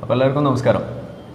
അപ്പോൾ എല്ലാവർക്കും നമസ്കാരം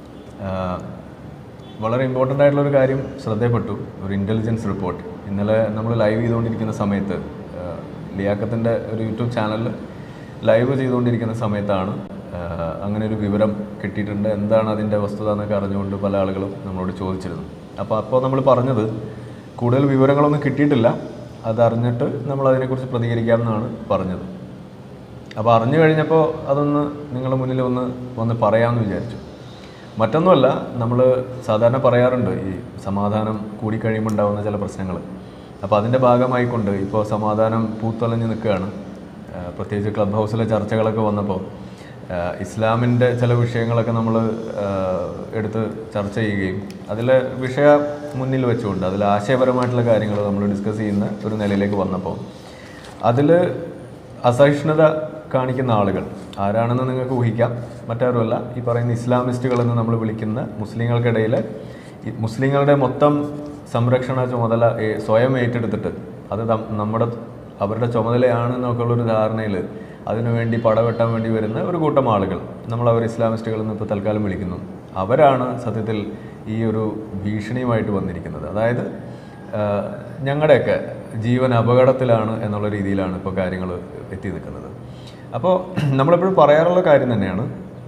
ആഹ് വളരെ ഇമ്പോർട്ടൻ്റ് ആയിട്ടുള്ള ഒരു കാര്യം ശ്രദ്ധയപ്പെട്ടു ഒരു ഇൻ്റലിജൻസ് റിപ്പോർട്ട് ഇന്നലെ നമ്മൾ ലൈവ് ചെയ്തുകൊണ്ടിരിക്കുന്ന സമയത്ത് ആഹ് ലിയാക്കത്തിൻ്റെ ഒരു യൂട്യൂബ് ചാനലിൽ ലൈവ് ചെയ്തുകൊണ്ടിരിക്കുന്ന സമയത്താണ് ആഹ് അങ്ങനെ ഒരു വിവരം കിട്ടിയിട്ടുണ്ട് എന്താണ് അതിൻ്റെ വസ്തുത എന്നൊക്കെ അറിഞ്ഞുകൊണ്ട് പല ആളുകളും നമ്മളോട് ചോദിച്ചിരുന്നു അപ്പോൾ അപ്പോൾ നമ്മൾ പറഞ്ഞത് കൂടുതൽ വിവരങ്ങളൊന്നും കിട്ടിയിട്ടില്ല അതറിഞ്ഞിട്ട് നമ്മൾ അതിനെക്കുറിച്ച് പ്രതികരിക്കാമെന്നാണ് പറഞ്ഞത് അപ്പോൾ അറിഞ്ഞു കഴിഞ്ഞപ്പോൾ അതൊന്ന് നിങ്ങളുടെ മുന്നിൽ ഒന്ന് വന്ന് പറയാമെന്ന് വിചാരിച്ചു മറ്റൊന്നുമല്ല നമ്മൾ സാധാരണ പറയാറുണ്ട് ഈ സമാധാനം കൂടിക്കഴിയുമ്പോൾ ഉണ്ടാകുന്ന ചില പ്രശ്നങ്ങൾ അപ്പോൾ അതിൻ്റെ ഭാഗമായിക്കൊണ്ട് ഇപ്പോൾ സമാധാനം പൂത്തലഞ്ഞ് നിൽക്കുകയാണ് ആ, പ്രത്യേകിച്ച് ക്ലബ് ഹൗസിലെ ചർച്ചകളൊക്കെ വന്നപ്പോൾ ആ, ഇസ്ലാമിൻ്റെ ചില വിഷയങ്ങളൊക്കെ നമ്മൾ എടുത്ത് ചർച്ച ചെയ്യുകയും അതിലെ വിഷയ മുന്നിൽ വെച്ചുകൊണ്ട് അതിൽ ആശയപരമായിട്ടുള്ള കാര്യങ്ങൾ നമ്മൾ ഡിസ്കസ് ചെയ്യുന്ന ഒരു നിലയിലേക്ക് വന്നപ്പോൾ അതിൽ അസഹിഷ്ണുത കാണിക്കുന്ന ആളുകൾ ആരാണെന്ന് നിങ്ങൾക്ക് ഊഹിക്കാം മറ്റാരുമല്ല ഈ പറയുന്ന ഇസ്ലാമിസ്റ്റുകൾ എന്ന് നമ്മൾ വിളിക്കുന്ന മുസ്ലിങ്ങൾക്കിടയിൽ ഈ മുസ്ലിങ്ങളുടെ മൊത്തം സംരക്ഷണ ചുമതല ഏ- സ്വയം ഏറ്റെടുത്തിട്ട് അത് നം- നമ്മുടെ അവരുടെ ചുമതലയാണ് എന്നൊക്കെയുള്ളൊരു ധാരണയിൽ അതിനുവേണ്ടി പടവെട്ടാൻ വേണ്ടി വരുന്ന ഒരു കൂട്ടം ആളുകൾ നമ്മൾ അവർ ഇസ്ലാമിസ്റ്റുകൾ എന്ന് ഇപ്പോൾ തൽക്കാലം വിളിക്കുന്നു അവരാണ് സത്യത്തിൽ ഈ ഒരു ഭീഷണിയുമായിട്ട് വന്നിരിക്കുന്നത് അതായത് ആഹ് ഞങ്ങളുടെയൊക്കെ ജീവൻ അപകടത്തിലാണ് എന്നുള്ള രീതിയിലാണ് ഇപ്പോൾ കാര്യങ്ങൾ എത്തി നിൽക്കുന്നത് അപ്പോൾ നമ്മളെപ്പോഴും പറയാറുള്ള കാര്യം തന്നെയാണ്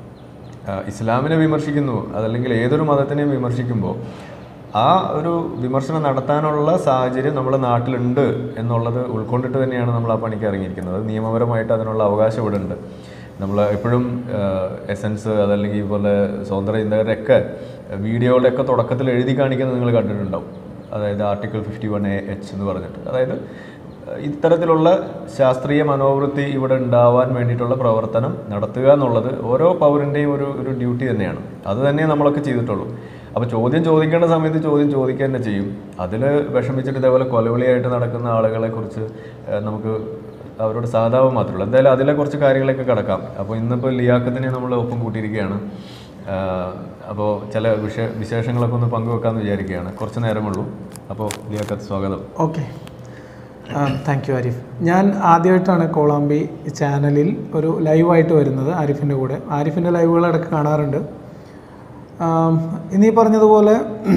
ആഹ് ഇസ്ലാമിനെ വിമർശിക്കുന്നു അതല്ലെങ്കിൽ ഏതൊരു മതത്തിനെയും വിമർശിക്കുമ്പോൾ ആ ഒരു വിമർശനം നടത്താനുള്ള സാഹചര്യം നമ്മുടെ നാട്ടിലുണ്ട് എന്നുള്ളത് ഉൾക്കൊണ്ടിട്ട് തന്നെയാണ് നമ്മൾ ആ പണിക്ക് ഇറങ്ങിയിരിക്കുന്നത് അത് നിയമപരമായിട്ട് അതിനുള്ള അവകാശം ഇവിടെ ഉണ്ട് നമ്മൾ എപ്പോഴും എസൻസ് അതല്ലെങ്കിൽ ഇതുപോലെ സ്വതന്ത്ര ചിന്തകരൊക്കെ വീഡിയോകളുടെയൊക്കെ തുടക്കത്തിൽ എഴുതി കാണിക്കുന്നത് നിങ്ങൾ കണ്ടിട്ടുണ്ടാവും അതായത് article fifty one A H എന്ന് പറഞ്ഞിട്ട് അതായത് ഏഹ് ഇത്തരത്തിലുള്ള ശാസ്ത്രീയ മനോവൃത്തി ഇവിടെ ഉണ്ടാവാൻ വേണ്ടിയിട്ടുള്ള പ്രവർത്തനം നടത്തുക എന്നുള്ളത് ഓരോ പൗരൻ്റെയും ഒരു ഒരു ഡ്യൂട്ടി തന്നെയാണ് അത് തന്നെ നമ്മളൊക്കെ ചെയ്തിട്ടുള്ളൂ അപ്പോൾ ചോദ്യം ചോദിക്കേണ്ട സമയത്ത് ചോദ്യം ചോദിക്കുക തന്നെ ചെയ്യും അതിൽ വിഷമിച്ചിട്ട് ഇതേപോലെ കൊലവിളിയായിട്ട് നടക്കുന്ന ആളുകളെ കുറിച്ച് ഏഹ് നമുക്ക് അവരോട് സാധാവ് മാത്രമേ ഉള്ളൂ എന്തായാലും അതിലെ കുറച്ച് കാര്യങ്ങളൊക്കെ കിടക്കാം അപ്പോൾ ഇന്നിപ്പോൾ ലിയാക്കത്തിനെ നമ്മൾ ഒപ്പം കൂട്ടിയിരിക്കുകയാണ് അപ്പോൾ ചില വിഷയ വിശേഷങ്ങളൊക്കെ ഒന്ന് പങ്കുവെക്കാമെന്ന് വിചാരിക്കുകയാണ് കുറച്ച് നേരമുള്ളൂ അപ്പോൾ ലിയാക്കത്ത് സ്വാഗതം ഓക്കെ താങ്ക് യു ആരിഫ് ഞാൻ ആദ്യമായിട്ടാണ് കോളാമ്പി ചാനലിൽ ഒരു ലൈവായിട്ട് വരുന്നത് ആരിഫിൻ്റെ കൂടെ ആരിഫിൻ്റെ ലൈവുകൾ ഇടയ്ക്ക് കാണാറുണ്ട് ആം, ഇന്നീ പറഞ്ഞതുപോലെ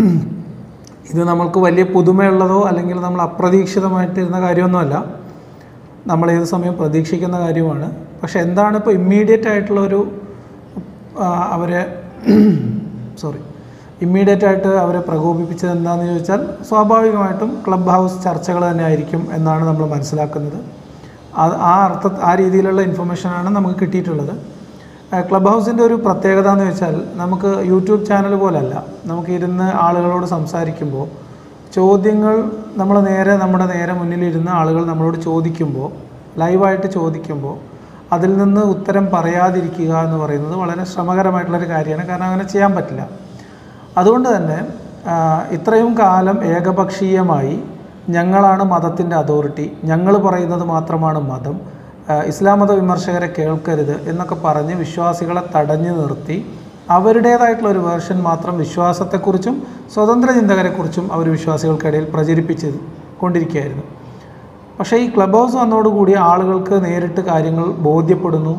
ഇത് നമ്മൾക്ക് വലിയ പുതുമയുള്ളതോ അല്ലെങ്കിൽ നമ്മൾ അപ്രതീക്ഷിതമായിട്ടിരുന്ന കാര്യമൊന്നുമല്ല നമ്മൾ ഏത് സമയം പ്രതീക്ഷിക്കുന്ന കാര്യമാണ് പക്ഷെ എന്താണ് ഇപ്പോൾ ഇമ്മീഡിയറ്റ് ആയിട്ടുള്ള ഒരു ആ, അവരെ സോറി ഇമ്മീഡിയറ്റ് ആയിട്ട് അവരെ പ്രകോപിപ്പിച്ചത് എന്താണെന്ന് ചോദിച്ചാൽ സ്വാഭാവികമായിട്ടും ക്ലബ് ഹൗസ് ചർച്ചകൾ തന്നെ ആയിരിക്കും എന്നാണ് നമ്മൾ മനസ്സിലാക്കുന്നത് അത് ആ അർത്ഥ ആ രീതിയിലുള്ള ഇൻഫർമേഷനാണ് നമുക്ക് കിട്ടിയിട്ടുള്ളത് ആ, ക്ലബ് ഹൗസിൻ്റെ ഒരു പ്രത്യേകത എന്ന് വെച്ചാൽ നമുക്ക് യൂട്യൂബ് ചാനൽ പോലല്ല നമുക്ക് ഇരുന്ന് ആളുകളോട് സംസാരിക്കുമ്പോൾ ചോദ്യങ്ങൾ നമ്മൾ നേരെ നമ്മുടെ നേരെ മുന്നിലിരുന്ന ആളുകൾ നമ്മളോട് ചോദിക്കുമ്പോൾ ലൈവായിട്ട് ചോദിക്കുമ്പോൾ അതിൽ നിന്ന് ഉത്തരം പറയാതിരിക്കുക എന്ന് പറയുന്നത് വളരെ ശ്രമകരമായിട്ടുള്ളൊരു കാര്യമാണ് കാരണം അങ്ങനെ ചെയ്യാൻ പറ്റില്ല അതുകൊണ്ട് തന്നെ ആ, ഇത്രയും കാലം ഏകപക്ഷീയമായി ഞങ്ങളാണ് മതത്തിൻ്റെ അതോറിറ്റി ഞങ്ങൾ പറയുന്നത് മാത്രമാണ് മതം ആ, ഇസ്ലാം മത വിമർശകരെ കേൾക്കരുത് എന്നൊക്കെ പറഞ്ഞ് വിശ്വാസികളെ തടഞ്ഞു നിർത്തി അവരുടേതായിട്ടുള്ള ഒരു വേർഷൻ മാത്രം വിശ്വാസത്തെക്കുറിച്ചും സ്വതന്ത്ര ചിന്തകരെക്കുറിച്ചും അവർ വിശ്വാസികൾക്കിടയിൽ പ്രചരിപ്പിച്ച് കൊണ്ടിരിക്കുകയായിരുന്നു പക്ഷേ ഈ ക്ലബ് ഹൗസ് വന്നതോടുകൂടി ആളുകൾക്ക് നേരിട്ട് കാര്യങ്ങൾ ബോധ്യപ്പെടുന്നു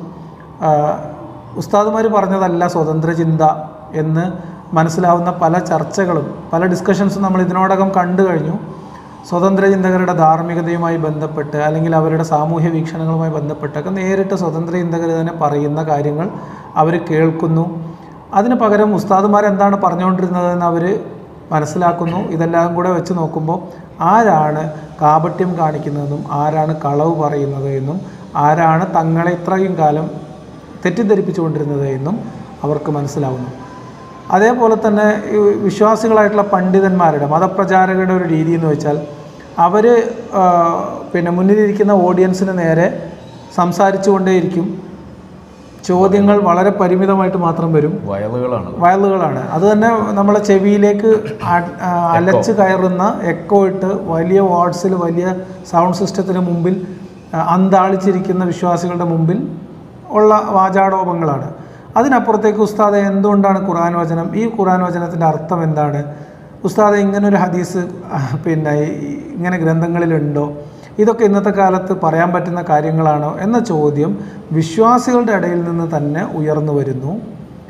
ഉസ്താദുമാർ പറഞ്ഞതല്ല സ്വതന്ത്ര ചിന്ത എന്ന് മനസ്സിലാവുന്ന പല ചർച്ചകളും പല ഡിസ്കഷൻസും നമ്മൾ ഇതിനോടകം കണ്ടു കഴിഞ്ഞു സ്വതന്ത്ര ചിന്തകരുടെ ധാർമ്മികതയുമായി ബന്ധപ്പെട്ട് അല്ലെങ്കിൽ അവരുടെ സാമൂഹ്യ വീക്ഷണങ്ങളുമായി ബന്ധപ്പെട്ടൊക്കെ നേരിട്ട് സ്വതന്ത്ര ചിന്തകർ തന്നെ പറയുന്ന കാര്യങ്ങൾ അവർ കേൾക്കുന്നു അതിന് പകരം ഉസ്താദുമാർ എന്താണ് പറഞ്ഞുകൊണ്ടിരുന്നതെന്ന് അവർ മനസ്സിലാക്കുന്നു ഇതെല്ലാം കൂടെ വെച്ച് നോക്കുമ്പോൾ ആരാണ് കാപട്യം കാണിക്കുന്നതെന്നും ആരാണ് കളവ് പറയുന്നത് എന്നും ആരാണ് തങ്ങളെ ഇത്രയും കാലം തെറ്റിദ്ധരിപ്പിച്ചുകൊണ്ടിരുന്നത് എന്നും അവർക്ക് മനസ്സിലാവുന്നു അതേപോലെ തന്നെ ഈ വിശ്വാസികളായിട്ടുള്ള പണ്ഡിതന്മാരുടെ മതപ്രചാരകരുടെ ഒരു രീതി എന്ന് വെച്ചാൽ അവർ പിന്നെ മുന്നിലിരിക്കുന്ന ഓഡിയൻസിന് നേരെ സംസാരിച്ചു കൊണ്ടേയിരിക്കും ചോദ്യങ്ങൾ വളരെ പരിമിതമായിട്ട് മാത്രം വരും വയലുകളാണ് വയലുകളാണ് അത് തന്നെ നമ്മളെ ചെവിയിലേക്ക് അ- ആ, അലച്ച് കയറുന്ന എക്കോ ഇട്ട് വലിയ വാർഡ്സിൽ വലിയ സൗണ്ട് സിസ്റ്റത്തിന് മുമ്പിൽ ആ, അന്താളിച്ചിരിക്കുന്ന വിശ്വാസികളുടെ മുമ്പിൽ ഉള്ള വാചാടോപങ്ങളാണ് അതിനപ്പുറത്തേക്ക് ഉസ്താദെ എന്തുകൊണ്ടാണ് ഖുർആൻ വചനം ഈ ഖുർആൻ വചനത്തിൻ്റെ അർത്ഥം എന്താണ് ഉസ്താദെ ഇങ്ങനൊരു ഹദീസ് ആ, പിന്നെ ഈ- ഇങ്ങനെ ഗ്രന്ഥങ്ങളിലുണ്ടോ ഇതൊക്കെ ഇന്നത്തെ കാലത്ത് പറയാൻ പറ്റുന്ന കാര്യങ്ങളാണോ എന്ന ചോദ്യം വിശ്വാസികളുടെ ഇടയിൽ നിന്ന് തന്നെ ഉയർന്നു വരുന്നു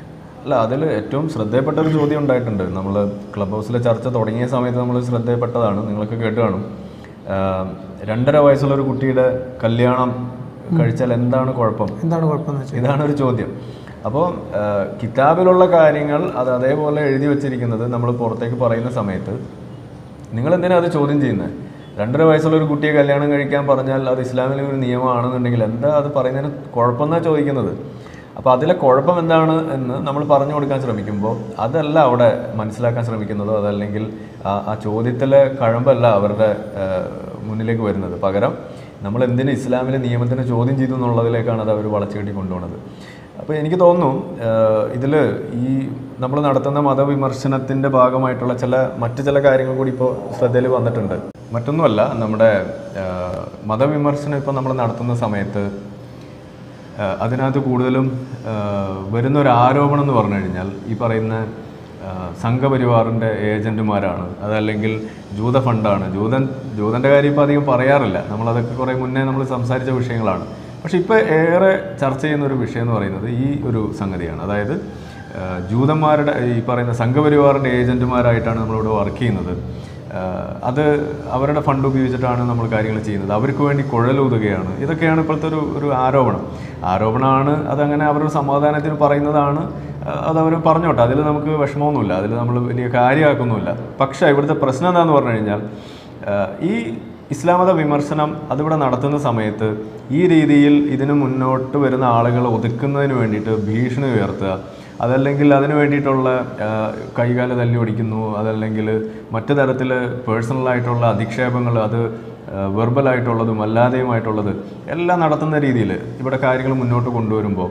അല്ല അതിൽ ഏറ്റവും ശ്രദ്ധയപ്പെട്ട ഒരു ചോദ്യം ഉണ്ടായിട്ടുണ്ട് നമ്മൾ ക്ലബ് ഹൗസിലെ ചർച്ച തുടങ്ങിയ സമയത്ത് നമ്മൾ ശ്രദ്ധയപ്പെട്ടതാണ് നിങ്ങളൊക്കെ കേട്ട് കാണും ആഹ് രണ്ടര വയസ്സുള്ള ഒരു കുട്ടിയുടെ കല്യാണം കഴിച്ചാൽ എന്താണ് കുഴപ്പം എന്താണ് കുഴപ്പമെന്ന് വെച്ചാൽ ഇതാണ് ഒരു ചോദ്യം അപ്പോൾ കിതാബിലുള്ള കാര്യങ്ങൾ അത് അതേപോലെ എഴുതി വെച്ചിരിക്കുന്നത് നമ്മൾ പുറത്തേക്ക് പറയുന്ന സമയത്ത് നിങ്ങൾ എന്തിനാ അത് ചോദ്യം ചെയ്യുന്നത് രണ്ടര വയസ്സുള്ള ഒരു കുട്ടിയെ കല്യാണം കഴിക്കാൻ പറഞ്ഞാൽ അത് ഇസ്ലാമിലെ ഒരു നിയമമാണെന്നുണ്ടെങ്കിൽ എന്താ അത് പറയുന്നതിന് കുഴപ്പമെന്നാണ് ചോദിക്കുന്നത് അപ്പോൾ അതിലെ കുഴപ്പം എന്താണ് എന്ന് നമ്മൾ പറഞ്ഞു കൊടുക്കാൻ ശ്രമിക്കുമ്പോൾ അതല്ല അവിടെ മനസ്സിലാക്കാൻ ശ്രമിക്കുന്നതോ അതല്ലെങ്കിൽ ആ ആ ചോദ്യത്തിലെ കഴമ്പല്ല അവരുടെ ആ, മുന്നിലേക്ക് വരുന്നത് പകരം നമ്മൾ എന്തിന് ഇസ്ലാമിലെ നിയമത്തിനെ ചോദ്യം ചെയ്തു എന്നുള്ളതിലേക്കാണ് അത് അവർ വളച്ചുകെട്ടി കൊണ്ടുപോകുന്നത് അപ്പോൾ എനിക്ക് തോന്നുന്നു ഇതിൽ ഈ നമ്മൾ നടത്തുന്ന മതവിമർശനത്തിൻ്റെ ഭാഗമായിട്ടുള്ള ചില മറ്റു ചില കാര്യങ്ങൾ കൂടി ഇപ്പോൾ ശ്രദ്ധയിൽ വന്നിട്ടുണ്ട് മറ്റൊന്നുമല്ല നമ്മുടെ ആ, മതവിമർശനം ഇപ്പോൾ നമ്മൾ നടത്തുന്ന സമയത്ത് ആ, അതിനകത്ത് കൂടുതലും ആ, വരുന്ന ഒരു ആരോപണം എന്ന് പറഞ്ഞു കഴിഞ്ഞാൽ ഈ പറയുന്ന ആ, സംഘപരിവാറിൻ്റെ ഏജൻറ്റുമാരാണ് അതല്ലെങ്കിൽ ജൂത ഫണ്ടാണ് ജൂതൻ ജൂതൻ്റെ കാര്യം ഇപ്പോൾ അധികം പറയാറില്ല നമ്മളതൊക്കെ കുറേ മുന്നേ നമ്മൾ സംസാരിച്ച വിഷയങ്ങളാണ് പക്ഷേ ഇപ്പോൾ ഏറെ ചർച്ച ചെയ്യുന്ന ഒരു വിഷയം എന്ന് പറയുന്നത് ഈ ഒരു സംഗതിയാണ് അതായത് ആ, ജൂതന്മാരുടെ ഈ പറയുന്ന സംഘപരിവാറിൻ്റെ ഏജൻറ്റുമാരായിട്ടാണ് നമ്മളിവിടെ വർക്ക് ചെയ്യുന്നത് ആഹ് അത് അവരുടെ ഫണ്ട് ഉപയോഗിച്ചിട്ടാണ് നമ്മൾ കാര്യങ്ങൾ ചെയ്യുന്നത് അവർക്ക് വേണ്ടി കുഴലൂതുകയാണ് ഇതൊക്കെയാണ് ഇപ്പോഴത്തെ ഒരു ഒരു ആരോപണം ആരോപണമാണ് അതങ്ങനെ അവരുടെ സമാധാനത്തിന് പറയുന്നതാണ് ആഹ് അത് അവർ പറഞ്ഞോട്ടെ അതിൽ നമുക്ക് വിഷമമൊന്നുമില്ല അതിൽ നമ്മൾ വലിയ കാര്യമാക്കൊന്നുമില്ല പക്ഷേ ഇവിടുത്തെ പ്രശ്നം എന്താണെന്ന് പറഞ്ഞു കഴിഞ്ഞാൽ ആഹ് ഈ ഇസ്ലാമത വിമർശനം അതിവിടെ നടത്തുന്ന സമയത്ത് ഈ രീതിയിൽ ഇതിന് മുന്നോട്ട് വരുന്ന ആളുകളെ ഒതുക്കുന്നതിന് വേണ്ടിയിട്ട് ഭീഷണി ഉയർത്തുക അതല്ലെങ്കിൽ അതിന് വേണ്ടിയിട്ടുള്ള ആ, കൈകാല തല്ലി ഓടിക്കുന്നു അതല്ലെങ്കിൽ മറ്റു തരത്തിൽ പേഴ്സണലായിട്ടുള്ള അധിക്ഷേപങ്ങൾ അത് വെർബലായിട്ടുള്ളതും അല്ലാതെയുമായിട്ടുള്ളത് എല്ലാം നടത്തുന്ന രീതിയിൽ ഇവിടെ കാര്യങ്ങൾ മുന്നോട്ട് കൊണ്ടുവരുമ്പോൾ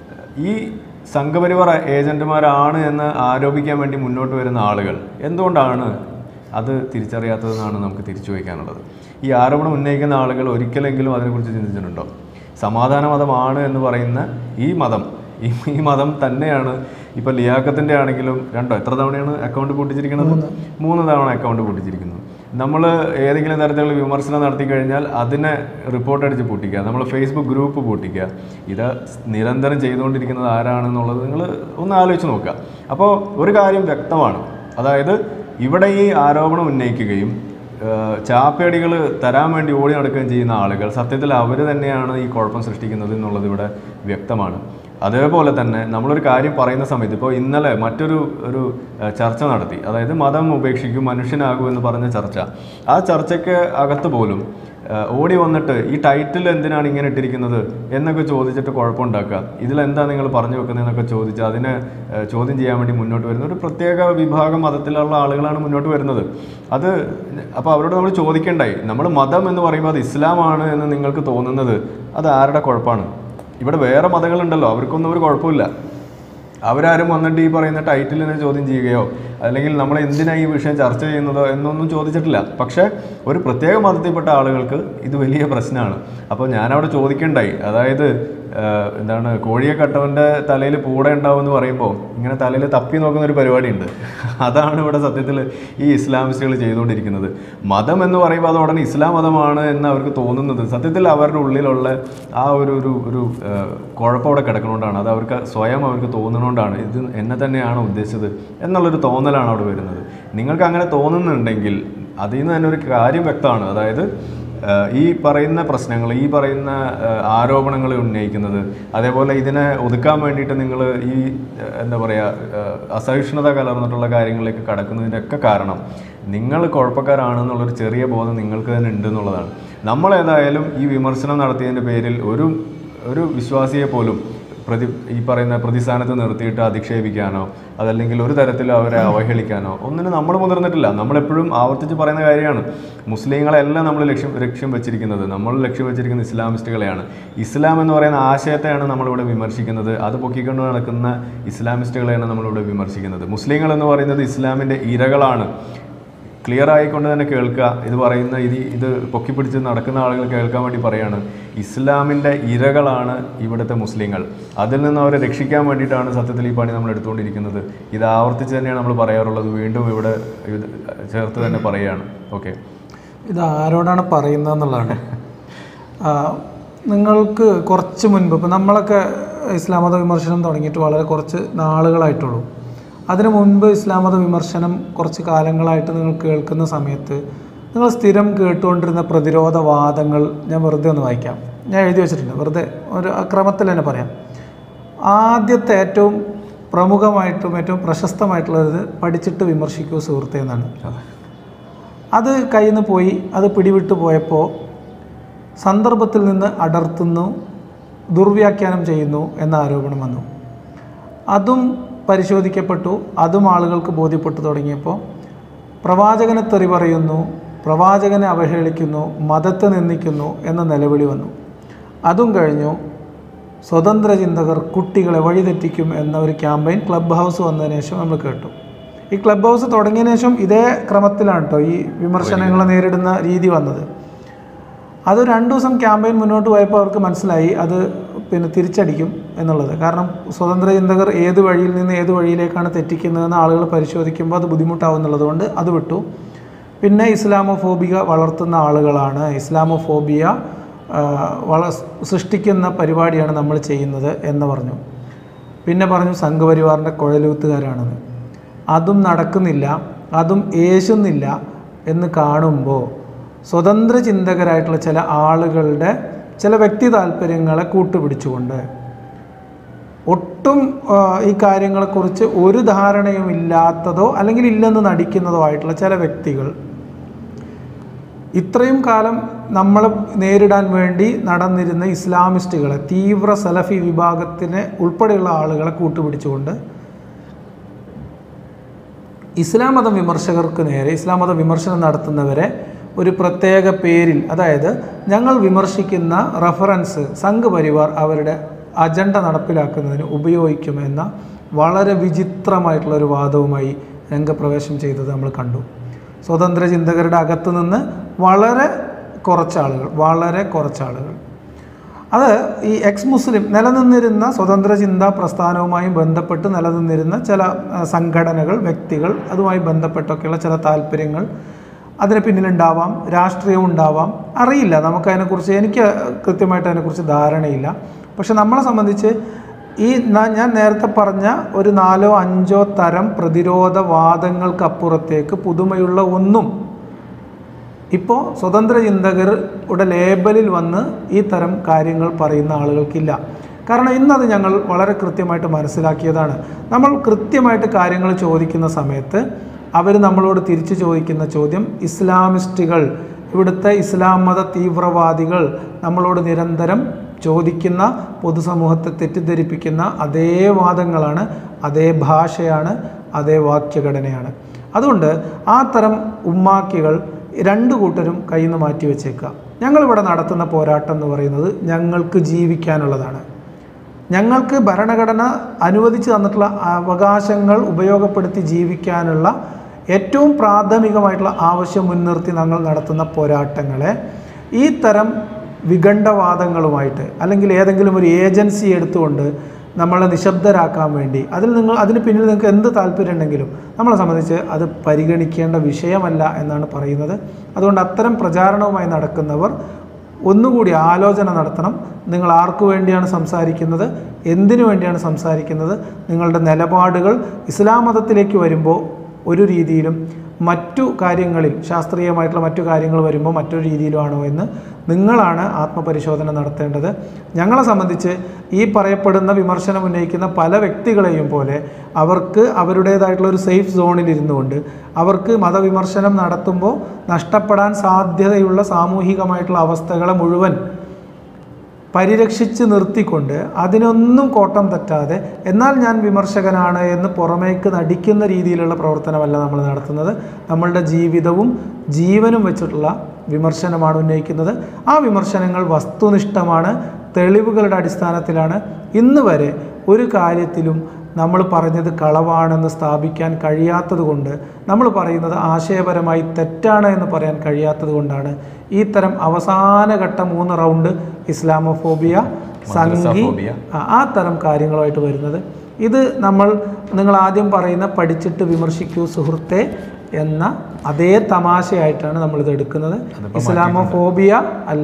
ഈ സംഘപരിവാർ ഏജന്റുമാരാണ് എന്ന് ആരോപിക്കാൻ വേണ്ടി മുന്നോട്ട് വരുന്ന ആളുകൾ എന്തുകൊണ്ടാണ് അത് തിരിച്ചറിയാത്തതെന്നാണ് നമുക്ക് തിരിച്ചു വയ്ക്കാനുള്ളത് ഈ ആരോപണം ഉന്നയിക്കുന്ന ആളുകൾ ഒരിക്കലെങ്കിലും അതിനെക്കുറിച്ച് ചിന്തിച്ചിട്ടുണ്ടോ സമാധാന മതമാണ് എന്ന് പറയുന്ന ഈ മതം ഈ ഈ മതം തന്നെയാണ് ഇപ്പോൾ ലിയാക്കത്തിൻ്റെ ആണെങ്കിലും രണ്ടോ എത്ര തവണയാണ് അക്കൗണ്ട് പൂട്ടിച്ചിരിക്കുന്നത് മൂന്ന് തവണ അക്കൗണ്ട് പൂട്ടിച്ചിരിക്കുന്നു നമ്മൾ ഏതെങ്കിലും തരത്തിലുള്ള വിമർശനം നടത്തി കഴിഞ്ഞാൽ അതിനെ റിപ്പോർട്ട് അടിച്ച് പൂട്ടിക്കുക നമ്മൾ ഫേസ്ബുക്ക് ഗ്രൂപ്പ് പൂട്ടിക്കുക ഇത് നിരന്തരം ചെയ്തുകൊണ്ടിരിക്കുന്നത് ആരാണെന്നുള്ളത് നിങ്ങൾ ഒന്ന് ആലോചിച്ച് നോക്കുക അപ്പോൾ ഒരു കാര്യം വ്യക്തമാണ് അതായത് ഇവിടെ ഈ ആരോപണം ഉന്നയിക്കുകയും ചാപ്പേടികൾ തരാൻ വേണ്ടി ഓടി നടക്കുകയും ചെയ്യുന്ന ആളുകൾ സത്യത്തിൽ അവർ തന്നെയാണ് ഈ കുഴപ്പം സൃഷ്ടിക്കുന്നത് എന്നുള്ളത് ഇവിടെ വ്യക്തമാണ് അതേപോലെ തന്നെ നമ്മളൊരു കാര്യം പറയുന്ന സമയത്ത് ഇപ്പോൾ ഇന്നലെ മറ്റൊരു ഒരു ഏഹ്, ചർച്ച നടത്തി അതായത് മതം ഉപേക്ഷിക്കും മനുഷ്യനാകൂ എന്ന് പറഞ്ഞ ചർച്ച ആ ചർച്ചയ്ക്ക് അകത്ത് പോലും ഏഹ്, ഓടി വന്നിട്ട് ഈ ടൈറ്റിൽ എന്തിനാണ് ഇങ്ങനെ ഇട്ടിരിക്കുന്നത് എന്നൊക്കെ ചോദിച്ചിട്ട് കുഴപ്പമുണ്ടാക്കുക ഇതിലെന്താ നിങ്ങൾ പറഞ്ഞു വെക്കുന്നതെന്നൊക്കെ ചോദിച്ച് അതിനെ ഏഹ്, ചോദ്യം ചെയ്യാൻ വേണ്ടി മുന്നോട്ട് വരുന്ന ഒരു പ്രത്യേക വിഭാഗം മതത്തിലുള്ള ആളുകളാണ് മുന്നോട്ട് വരുന്നത് അത് അപ്പോൾ അവരോട് നമ്മൾ ചോദിക്കേണ്ടായി നമ്മൾ മതം എന്ന് പറയുമ്പോൾ അത് ഇസ്ലാമാണ് എന്ന് നിങ്ങൾക്ക് തോന്നുന്നത് അത് ആരുടെ കുഴപ്പമാണ് ഇവിടെ വേറെ മതങ്ങളുണ്ടല്ലോ അവർക്കൊന്നും ഒരു കുഴപ്പമില്ല അവരാരും വന്നിട്ട് ഈ പറയുന്ന ടൈറ്റിലിനെ ചോദ്യം ചെയ്യുകയോ അല്ലെങ്കിൽ നമ്മൾ എന്തിനാ ഈ വിഷയം ചർച്ച ചെയ്യുന്നതോ എന്നൊന്നും ചോദിച്ചിട്ടില്ല പക്ഷേ ഒരു പ്രത്യേക മതത്തിൽപ്പെട്ട ആളുകൾക്ക് ഇത് വലിയ പ്രശ്നമാണ് അപ്പോൾ ഞാനവിടെ ചോദിക്കണ്ടായി അതായത് ആഹ്, എന്താണ് കോഴിയെ കട്ടവൻ്റെ തലയിൽ പൂട ഉണ്ടാവും എന്ന് പറയുമ്പോൾ ഇങ്ങനെ തലയിൽ തപ്പി നോക്കുന്ന ഒരു പരിപാടിയുണ്ട് അതാണ് ഇവിടെ സത്യത്തിൽ ഈ ഇസ്ലാമിസ്റ്റുകൾ ചെയ്തുകൊണ്ടിരിക്കുന്നത് മതം എന്ന് പറയുമ്പോൾ അത് ഉടനെ ഇസ്ലാം മതമാണ് എന്ന് അവർക്ക് തോന്നുന്നത് സത്യത്തിൽ അവരുടെ ഉള്ളിലുള്ള ആ ഒരു ഒരു ഒരു ആഹ്, കുഴപ്പം അവിടെ കിടക്കണോണ്ടാണ് അത് അവർക്ക് സ്വയം അവർക്ക് തോന്നുന്നതുകൊണ്ടാണ് ഇത് എന്നെ തന്നെയാണ് ഉദ്ദേശിച്ചത് എന്നുള്ളൊരു തോന്നലാണ് അവിടെ വരുന്നത് നിങ്ങൾക്ക് അങ്ങനെ തോന്നുന്നുണ്ടെങ്കിൽ അതിൽ നിന്ന് തന്നെ ഒരു കാര്യം വ്യക്തമാണ് അതായത് ആഹ് ഈ പറയുന്ന പ്രശ്നങ്ങൾ ഈ പറയുന്ന ആരോപണങ്ങൾ ഉന്നയിക്കുന്നത് അതേപോലെ ഇതിനെ ഒതുക്കാൻ വേണ്ടിയിട്ട് നിങ്ങൾ ഈ ആഹ് എന്താ പറയുക അസഹിഷ്ണുത കലർന്നിട്ടുള്ള കാര്യങ്ങളിലേക്ക് കടക്കുന്നതിൻ്റെ ഒക്കെ കാരണം നിങ്ങൾ കുഴപ്പക്കാരാണെന്നുള്ളൊരു ചെറിയ ബോധം നിങ്ങൾക്ക് തന്നെ ഉണ്ട് എന്നുള്ളതാണ് നമ്മളേതായാലും ഈ വിമർശനം നടത്തിയതിൻ്റെ പേരിൽ ഒരു ഒരു വിശ്വാസിയെ പോലും പ്രതി ഈ പറയുന്ന പ്രതിസ്ഥാനത്ത് നിർത്തിയിട്ട് അധിക്ഷേപിക്കാനോ അതല്ലെങ്കിൽ ഒരു തരത്തിൽ അവരെ അവഹേളിക്കാനോ ഒന്നിനും നമ്മൾ മുതിർന്നിട്ടില്ല നമ്മളെപ്പോഴും ആവർത്തിച്ച് പറയുന്ന കാര്യമാണ് മുസ്ലിങ്ങളെല്ലാം നമ്മൾ ലക്ഷ്യം ലക്ഷ്യം വെച്ചിരിക്കുന്നത് നമ്മൾ ലക്ഷ്യം വെച്ചിരിക്കുന്ന ഇസ്ലാമിസ്റ്റുകളെയാണ് ഇസ്ലാം എന്ന് പറയുന്ന ആശയത്തെയാണ് നമ്മളിവിടെ വിമർശിക്കുന്നത് അത് പൊക്കിക്കൊണ്ട് നടക്കുന്ന ഇസ്ലാമിസ്റ്റുകളെയാണ് നമ്മളിവിടെ വിമർശിക്കുന്നത് മുസ്ലിങ്ങൾ എന്ന് പറയുന്നത് ഇസ്ലാമിൻ്റെ ഇരകളാണ് ക്ലിയർ ആയിക്കൊണ്ട് തന്നെ കേൾക്കുക ഇത് പറയുന്ന ഇത് ഇത് പൊക്കിപ്പിടിച്ച് നടക്കുന്ന ആളുകൾ കേൾക്കാൻ വേണ്ടി പറയാണ് ഇസ്ലാമിൻ്റെ ഇരകളാണ് ഇവിടുത്തെ മുസ്ലിങ്ങൾ അതിൽ നിന്ന് അവരെ രക്ഷിക്കാൻ വേണ്ടിയിട്ടാണ് സത്യത്തിൽ ഈ പണി നമ്മൾ എടുത്തുകൊണ്ടിരിക്കുന്നത് ഇത് ആവർത്തിച്ച് തന്നെയാണ് നമ്മൾ പറയാറുള്ളത് വീണ്ടും ഇവിടെ ഇത് ചേർത്ത് തന്നെ പറയുകയാണ് ഓക്കെ ഇത് ആരോടാണ് പറയുന്നതെന്നുള്ളതാണ് ആ, നിങ്ങൾക്ക് കുറച്ച് മുൻപ് ഇപ്പം നമ്മളൊക്കെ ഇസ്ലാം മത വിമർശനം തുടങ്ങിയിട്ട് വളരെ കുറച്ച് നാളുകളായിട്ടുള്ളൂ അതിനു മുൻപ് ഇസ്ലാം മത വിമർശനം കുറച്ച് കാലങ്ങളായിട്ട് നിങ്ങൾ കേൾക്കുന്ന സമയത്ത് നിങ്ങൾ സ്ഥിരം കേട്ടുകൊണ്ടിരുന്ന പ്രതിരോധവാദങ്ങൾ ഞാൻ വെറുതെ ഒന്ന് വായിക്കാം ഞാൻ എഴുതി വെച്ചിട്ടുണ്ട് വെറുതെ ഒരു ക്രമത്തിൽ തന്നെ പറയാം ആദ്യത്തെ ഏറ്റവും പ്രമുഖമായിട്ടും ഏറ്റവും പ്രശസ്തമായിട്ടുള്ളത് പഠിച്ചിട്ട് വിമർശിക്കൂ സുഹൃത്തെ എന്നാണ് അത് കയ്യിൽ നിന്ന് പോയി അത് പിടിവിട്ട് പോയപ്പോൾ സന്ദർഭത്തിൽ നിന്ന് അടർത്തുന്നു ദുർവ്യാഖ്യാനം ചെയ്യുന്നു എന്ന ആരോപണം വന്നു അതും പരിശോധിക്കപ്പെട്ടു അതും ആളുകൾക്ക് ബോധ്യപ്പെട്ടു തുടങ്ങിയപ്പോൾ പ്രവാചകനെ തെറി പറയുന്നു പ്രവാചകനെ അവഹേളിക്കുന്നു മതത്തെ നിന്ദിക്കുന്നു എന്ന നിലവിളി വന്നു അതും കഴിഞ്ഞു സ്വതന്ത്ര ചിന്തകർ കുട്ടികളെ വഴിതെറ്റിക്കും എന്ന ഒരു ക്യാമ്പയിൻ ക്ലബ് ഹൗസ് വന്നതിന് ശേഷം നമ്മൾ കേട്ടു ഈ ക്ലബ് ഹൗസ് തുടങ്ങിയതിന് ശേഷം ഇതേ ക്രമത്തിലാണ് കേട്ടോ ഈ വിമർശനങ്ങളെ നേരിടുന്ന രീതി വന്നത് അത് രണ്ട് ദിവസം ക്യാമ്പയിൻ മുന്നോട്ട് പോയപ്പോൾ അവർക്ക് മനസ്സിലായി അത് പിന്നെ തിരിച്ചടിക്കും എന്നുള്ളത് കാരണം സ്വതന്ത്ര ചിന്തകർ ഏത് വഴിയിൽ നിന്ന് ഏത് വഴിയിലേക്കാണ് തെറ്റിക്കുന്നതെന്ന് ആളുകൾ പരിശോധിക്കുമ്പോൾ അത് ബുദ്ധിമുട്ടാവും എന്നുള്ളതുകൊണ്ട് അത് വിട്ടു പിന്നെ ഇസ്ലാമോഫോബിയ വളർത്തുന്ന ആളുകളാണ് ഇസ്ലാമോഫോബിയ ആ, വള സൃഷ്ടിക്കുന്ന പരിപാടിയാണ് നമ്മൾ ചെയ്യുന്നത് എന്ന് പറഞ്ഞു പിന്നെ പറഞ്ഞു സംഘപരിവാറിൻ്റെ കുഴലൂത്തുകാരാണെന്ന് അതും നടക്കുന്നില്ല അതും ഏശുന്നില്ല എന്ന് കാണുമ്പോൾ സ്വതന്ത്ര ചിന്തകരായിട്ടുള്ള ചില ആളുകളുടെ ചില വ്യക്തി താല്പര്യങ്ങളെ കൂട്ടുപിടിച്ചുകൊണ്ട് ഒട്ടും ആ, ഈ കാര്യങ്ങളെക്കുറിച്ച് ഒരു ധാരണയും ഇല്ലാത്തതോ അല്ലെങ്കിൽ ഇല്ലെന്ന് നടിക്കുന്നതോ ആയിട്ടുള്ള ചില വ്യക്തികൾ ഇത്രയും കാലം നമ്മൾ നേരിടാൻ വേണ്ടി നടന്നിരുന്ന ഇസ്ലാമിസ്റ്റുകളെ തീവ്ര സലഫി വിഭാഗത്തിനെ ഉൾപ്പെടെയുള്ള ആളുകളെ കൂട്ടുപിടിച്ചുകൊണ്ട് ഇസ്ലാം മത വിമർശകർക്ക് നേരെ ഇസ്ലാം മത വിമർശനം നടത്തുന്നവരെ ഒരു പ്രത്യേക പേരിൽ അതായത് ഞങ്ങൾ വിമർശിക്കുന്ന റഫറൻസ് സംഘപരിവാർ അവരുടെ അജണ്ട നടപ്പിലാക്കുന്നതിന് ഉപയോഗിക്കുമെന്ന വളരെ വിചിത്രമായിട്ടുള്ള ഒരു വാദവുമായി രംഗപ്രവേശം ചെയ്തത് നമ്മൾ കണ്ടു സ്വതന്ത്ര ചിന്തകരുടെ അകത്ത് നിന്ന് വളരെ കുറച്ചാളുകൾ വളരെ കുറച്ചാളുകൾ അത് ഈ എക്സ് മുസ്ലിം നിലനിന്നിരുന്ന സ്വതന്ത്ര ചിന്താ പ്രസ്ഥാനവുമായി ബന്ധപ്പെട്ട് നിലനിന്നിരുന്ന ചില ആ, സംഘടനകൾ വ്യക്തികൾ അതുമായി ബന്ധപ്പെട്ടൊക്കെയുള്ള ചില താല്പര്യങ്ങൾ അതിന് പിന്നിലുണ്ടാവാം രാഷ്ട്രീയം ഉണ്ടാവാം അറിയില്ല നമുക്ക് അതിനെക്കുറിച്ച് എനിക്ക് കൃത്യമായിട്ട് അതിനെക്കുറിച്ച് ധാരണയില്ല പക്ഷെ നമ്മളെ സംബന്ധിച്ച് ഈ ന- ഞാൻ നേരത്തെ പറഞ്ഞ ഒരു നാലോ അഞ്ചോ തരം പ്രതിരോധവാദങ്ങൾക്കപ്പുറത്തേക്ക് പുതുമയുള്ള ഒന്നും ഇപ്പോൾ സ്വതന്ത്ര ചിന്തകരുടെ ലേബലിൽ വന്ന് ഈ തരം കാര്യങ്ങൾ പറയുന്ന ആളുകൾക്കില്ല കാരണം ഇന്നത് ഞങ്ങൾ വളരെ കൃത്യമായിട്ട് മനസ്സിലാക്കിയതാണ് നമ്മൾ കൃത്യമായിട്ട് കാര്യങ്ങൾ ചോദിക്കുന്ന സമയത്ത് അവർ നമ്മളോട് തിരിച്ചു ചോദിക്കുന്ന ചോദ്യം ഇസ്ലാമിസ്റ്റുകൾ ഇവിടുത്തെ ഇസ്ലാം മത തീവ്രവാദികൾ നമ്മളോട് നിരന്തരം ചോദിക്കുന്ന പൊതുസമൂഹത്തെ തെറ്റിദ്ധരിപ്പിക്കുന്ന അതേ വാദങ്ങളാണ് അതേ ഭാഷയാണ് അതേ വാക്യഘടനയാണ് അതുകൊണ്ട് ആ തരം ഉമ്മാക്കികൾ രണ്ട് കൂട്ടരും കയ്യിൽ നിന്ന് മാറ്റി വെച്ചേക്കുക ഞങ്ങളിവിടെ നടത്തുന്ന പോരാട്ടം എന്ന് പറയുന്നത് ഞങ്ങൾക്ക് ജീവിക്കാനുള്ളതാണ് ഞങ്ങൾക്ക് ഭരണഘടന അനുവദിച്ചു തന്നിട്ടുള്ള അവകാശങ്ങൾ ഉപയോഗപ്പെടുത്തി ജീവിക്കാനുള്ള ഏറ്റവും പ്രാഥമികമായിട്ടുള്ള ആവശ്യം മുൻനിർത്തി ഞങ്ങൾ നടത്തുന്ന പോരാട്ടങ്ങളെ ഈ തരം വിഖണ്ഡവാദങ്ങളുമായിട്ട് അല്ലെങ്കിൽ ഏതെങ്കിലും ഒരു ഏജൻസി എടുത്തുകൊണ്ട് നമ്മളെ നിശബ്ദരാക്കാൻ വേണ്ടി അതിൽ നിങ്ങൾ അതിന് പിന്നിൽ നിങ്ങൾക്ക് എന്ത് താല്പര്യം ഉണ്ടെങ്കിലും നമ്മളെ സംബന്ധിച്ച് അത് പരിഗണിക്കേണ്ട വിഷയമല്ല എന്നാണ് പറയുന്നത് അതുകൊണ്ട് അത്തരം പ്രചാരണവുമായി നടക്കുന്നവർ ഒന്നുകൂടി ആലോചന നടത്തണം നിങ്ങൾ ആർക്കു വേണ്ടിയാണ് സംസാരിക്കുന്നത് എന്തിനു വേണ്ടിയാണ് സംസാരിക്കുന്നത് നിങ്ങളുടെ നിലപാടുകൾ ഇസ്ലാം മതത്തിലേക്ക് വരുമ്പോൾ ഒരു രീതിയിലും മറ്റു കാര്യങ്ങളിൽ ശാസ്ത്രീയമായിട്ടുള്ള മറ്റു കാര്യങ്ങൾ വരുമ്പോൾ മറ്റൊരു രീതിയിലുമാണോ എന്ന് നിങ്ങളാണ് ആത്മപരിശോധന നടത്തേണ്ടത് ഞങ്ങളെ സംബന്ധിച്ച് ഈ പറയപ്പെടുന്ന വിമർശനം ഉന്നയിക്കുന്ന പല വ്യക്തികളെയും പോലെ അവർക്ക് അവരുടേതായിട്ടുള്ള ഒരു സേഫ് സോണിൽ ഇരുന്നുകൊണ്ട് അവർക്ക് മതവിമർശനം നടത്തുമ്പോൾ നഷ്ടപ്പെടാൻ സാധ്യതയുള്ള സാമൂഹികമായിട്ടുള്ള അവസ്ഥകളെ മുഴുവൻ പരിരക്ഷിച്ച് നിർത്തിക്കൊണ്ട് അതിനൊന്നും കോട്ടം തെറ്റാതെ എന്നാൽ ഞാൻ വിമർശകനാണ് എന്ന് പുറമേക്ക് നടിക്കുന്ന രീതിയിലുള്ള പ്രവർത്തനമല്ല നമ്മൾ നടത്തുന്നത് നമ്മളുടെ ജീവിതവും ജീവനും വെച്ചിട്ടുള്ള വിമർശനമാണ് ഉന്നയിക്കുന്നത് ആ വിമർശനങ്ങൾ വസ്തുനിഷ്ഠമാണ് തെളിവുകളുടെ അടിസ്ഥാനത്തിലാണ് ഇന്ന് വരെ ഒരു കാര്യത്തിലും നമ്മൾ പറഞ്ഞത് കളവാണെന്ന് സ്ഥാപിക്കാൻ കഴിയാത്തത് കൊണ്ട് നമ്മൾ പറയുന്നത് ആശയപരമായി തെറ്റാണ് എന്ന് പറയാൻ കഴിയാത്തത് കൊണ്ടാണ് ഈ തരം അവസാനഘട്ട മൂന്ന് റൗണ്ട് ഇസ്ലാമോഫോബിയ സംഘി മദ്രസാഫോബിയ. ആ, ആ തരം കാര്യങ്ങളുമായിട്ട് വരുന്നത് ഇത് നമ്മൾ നിങ്ങൾ ആദ്യം പറയുന്ന പഠിച്ചിട്ട് വിമർശിക്കൂ സുഹൃത്തെ എന്ന അതേ തമാശയായിട്ടാണ് നമ്മളിത് എടുക്കുന്നത് ഇസ്ലാമോഫോബിയ അല്ല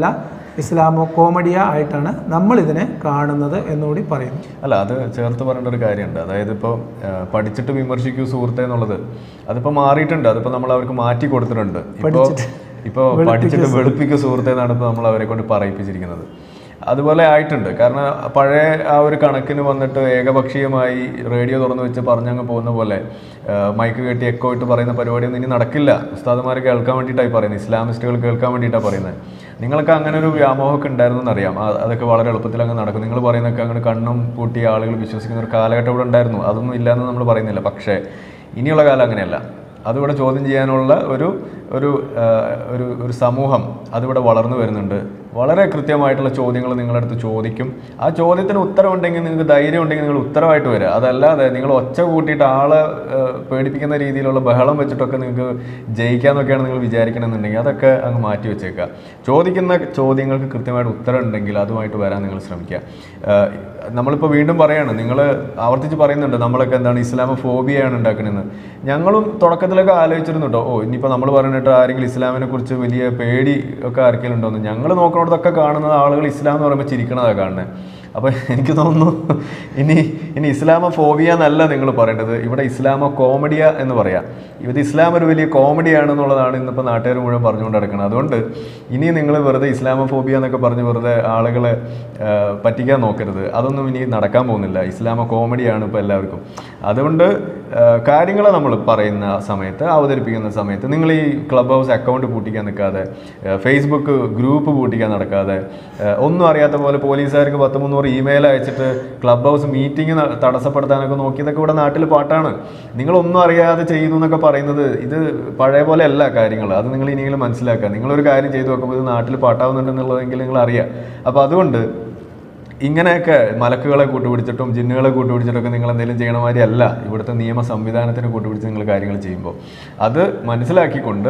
ഇസ്ലാമോ കോമഡിയ ആയിട്ടാണ് നമ്മളിതിനെ കാണുന്നത് എന്നുകൂടി പറയുന്നു അല്ല അത് ചേർത്ത് പറയേണ്ട ഒരു കാര്യമുണ്ട് അതായത് ഇപ്പോൾ പഠിച്ചിട്ട് വിമർശിക്കൂ സുഹൃത്തെ എന്നുള്ളത് അതിപ്പോൾ മാറിയിട്ടുണ്ട് അതിപ്പോൾ നമ്മൾ അവർക്ക് മാറ്റി കൊടുത്തിട്ടുണ്ട് ഇപ്പോൾ ഇപ്പോൾ പഠിച്ചിട്ട് വെളുപ്പിക്കൂ സുഹൃത്തെ എന്നാണ് ഇപ്പോൾ നമ്മൾ അവരെ കൊണ്ട് പറയിപ്പിച്ചിരിക്കുന്നത് അതുപോലെ ആയിട്ടുണ്ട് കാരണം പഴയ ആ ഒരു കണക്കിന് വന്നിട്ട് ഏകപക്ഷീയമായി റേഡിയോ തുറന്നു വെച്ച് പറഞ്ഞങ്ങ് പോകുന്ന പോലെ ആ, മൈക്ക് കെട്ടി എക്കോ ഇട്ട് പറയുന്ന പരിപാടിയൊന്നും ഇനി നടക്കില്ല ഉസ്താദുമാർ കേൾക്കാൻ വേണ്ടിയിട്ടായി പറയുന്നത് ഇസ്ലാമിസ്റ്റുകൾ കേൾക്കാൻ വേണ്ടിയിട്ടാണ് പറയുന്നത് നിങ്ങൾക്ക് അങ്ങനെ ഒരു വ്യാമോഹമൊക്കെ ഉണ്ടായിരുന്നു എന്നറിയാം ആ- അതൊക്കെ വളരെ എളുപ്പത്തിൽ അങ്ങ് നടക്കും നിങ്ങൾ പറയുന്നതൊക്കെ അങ്ങനെ കണ്ണും പൂട്ടി ആളുകൾ വിശ്വസിക്കുന്ന ഒരു കാലഘട്ടം ഇവിടെ ഉണ്ടായിരുന്നു അതൊന്നും ഇല്ലയെന്ന് നമ്മൾ പറയുന്നില്ല പക്ഷേ ഇനിയുള്ള കാലം അങ്ങനെയല്ല അതിവിടെ ചോദ്യം ചെയ്യാനുള്ള ഒരു ഒരു ആ, ഒരു ഒരു സമൂഹം അതിവിടെ വളർന്നു വരുന്നുണ്ട് വളരെ കൃത്യമായിട്ടുള്ള ചോദ്യങ്ങൾ നിങ്ങളടുത്ത് ചോദിക്കും ആ ചോദ്യത്തിന് ഉത്തരവുണ്ടെങ്കിൽ നിങ്ങൾക്ക് ധൈര്യം ഉണ്ടെങ്കിൽ നിങ്ങൾ ഉത്തരവായിട്ട് വരിക അതല്ലാതെ നിങ്ങൾ ഒച്ച കൂട്ടിയിട്ട് ആളെ ആ, പേടിപ്പിക്കുന്ന രീതിയിലുള്ള ബഹളം വെച്ചിട്ടൊക്കെ നിങ്ങൾക്ക് ജയിക്കാന്നൊക്കെയാണ് നിങ്ങൾ വിചാരിക്കണമെന്നുണ്ടെങ്കിൽ അതൊക്കെ അങ്ങ് മാറ്റി വെച്ചേക്കുക ചോദിക്കുന്ന ചോദ്യങ്ങൾക്ക് കൃത്യമായിട്ട് ഉത്തരം ഉണ്ടെങ്കിൽ അതുമായിട്ട് വരാൻ നിങ്ങൾ ശ്രമിക്കുക ആ, നമ്മളിപ്പോൾ വീണ്ടും പറയാണ് നിങ്ങൾ ആവർത്തിച്ച് പറയുന്നുണ്ട് നമ്മളൊക്കെ എന്താണ് ഇസ്ലാമ ഫോബിയാണ് ഉണ്ടാക്കണമെന്ന് ഞങ്ങളും തുടക്കത്തിലൊക്കെ ആലോചിച്ചിരുന്നു കേട്ടോ ഓ ഇനിയിപ്പോൾ നമ്മൾ പറഞ്ഞിട്ട് ആരെങ്കിലും ഇസ്ലാമിനെ കുറിച്ച് വലിയ പേടി ഒക്കെ ആർക്കെങ്കിലും ഉണ്ടോന്ന് ഞങ്ങൾ നോക്കുന്നിടത്തൊക്കെ കാണുന്നത് ആളുകൾ ഇസ്ലാം എന്ന് പറയുമ്പോൾ ചിരിക്കണതാണ് കാണുന്നത് അപ്പോൾ എനിക്ക് തോന്നുന്നു ഇനി ഇനി ഇസ്ലാമ ഫോബിയ എന്നല്ല നിങ്ങൾ പറയേണ്ടത് ഇവിടെ ഇസ്ലാമ കോമഡിയ എന്ന് പറയാം ഇത് ഇസ്ലാം ഒരു വലിയ കോമഡിയാണെന്നുള്ളതാണ് ഇന്നിപ്പോൾ നാട്ടുകാർ മുഴുവൻ പറഞ്ഞുകൊണ്ട് നടക്കുന്നത് അതുകൊണ്ട് ഇനി നിങ്ങൾ വെറുതെ ഇസ്ലാമ ഫോബിയ എന്നൊക്കെ പറഞ്ഞ് വെറുതെ ആളുകളെ ആ, പറ്റിക്കാൻ നോക്കരുത് അതൊന്നും ഇനി നടക്കാൻ പോകുന്നില്ല ഇസ്ലാമ കോമഡിയാണ് ഇപ്പോൾ എല്ലാവർക്കും അതുകൊണ്ട് കാര്യങ്ങൾ നമ്മൾ പറയുന്ന സമയത്ത് അവതരിപ്പിക്കുന്ന സമയത്ത് നിങ്ങൾ ഈ ക്ലബ് ഹൗസ് അക്കൗണ്ട് പൂട്ടിക്കാൻ നിൽക്കാതെ ആ, ഫേസ്ബുക്ക് ഗ്രൂപ്പ് പൂട്ടിക്കാൻ നടക്കാതെ ആ, ഒന്നും അറിയാത്ത പോലെ പോലീസുകാർക്ക് പത്ത് മുന്നൂറ് ഇമെയിൽ അയച്ചിട്ട് ക്ലബ് ഹൗസ് മീറ്റിംഗ് തടസ്സപ്പെടുത്താനൊക്കെ നോക്കിയതൊക്കെ ഇവിടെ നാട്ടിൽ പാട്ടാണ് നിങ്ങളൊന്നും അറിയാതെ ചെയ്യുന്നു എന്നൊക്കെ പറയുന്നത് ഇത് പഴയ പോലെ അല്ല കാര്യങ്ങൾ അത് നിങ്ങൾ ഇനിയെങ്കിലും മനസ്സിലാക്കുക നിങ്ങളൊരു കാര്യം ചെയ്തു നോക്കുമ്പോൾ ഇത് നാട്ടിൽ പാട്ടാവുന്നുണ്ടെന്നുള്ളതെങ്കിൽ നിങ്ങൾ അറിയാം അപ്പോൾ അതുകൊണ്ട് ഇങ്ങനെയൊക്കെ മലക്കുകളെ കൂട്ടുപിടിച്ചിട്ടും ജിന്നുകളെ കൂട്ടുപിടിച്ചിട്ടൊക്കെ നിങ്ങൾ എന്തെങ്കിലും ചെയ്യണ മാതിരി അല്ല ഇവിടുത്തെ നിയമ സംവിധാനത്തിന് കൂട്ടുപിടിച്ച് നിങ്ങൾ കാര്യങ്ങൾ ചെയ്യുമ്പോൾ അത് മനസ്സിലാക്കിക്കൊണ്ട്